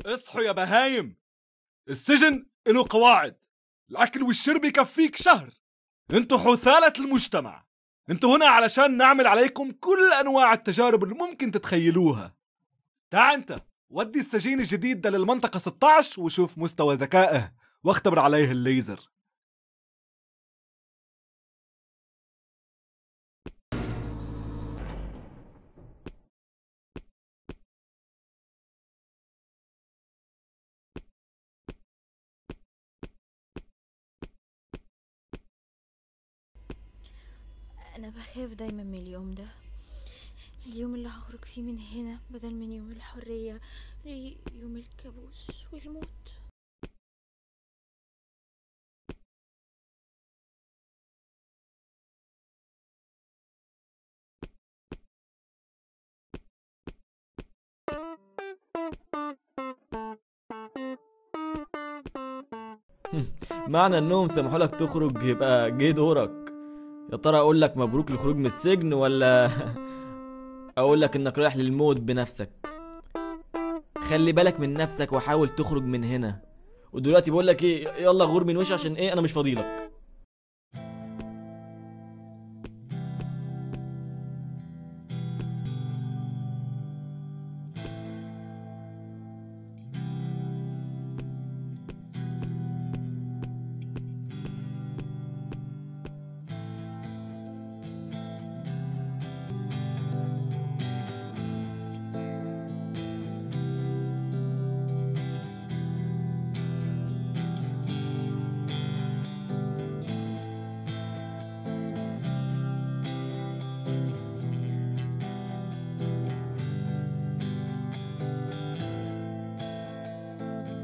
اصحوا يا بهايم السجن له قواعد الأكل والشرب يكفيك شهر انتوا حثالة المجتمع انتوا هنا علشان نعمل عليكم كل أنواع التجارب اللي ممكن تتخيلوها تعا انت ودي السجين الجديد ده للمنطقة 16 وشوف مستوى ذكائه واختبر عليه الليزر أنا بخاف دايما من اليوم ده اليوم اللي هخرج فيه من هنا بدل من يوم الحرية ليوم الكابوس والموت معنى انهم سمحوا لك تخرج يبقى جه دورك يا ترى اقول لك مبروك الخروج من السجن ولا اقول لك انك رايح للموت بنفسك خلي بالك من نفسك وحاول تخرج من هنا ودلوقتي بقول لك ايه يلا غور من وشي عشان ايه انا مش فاضيلك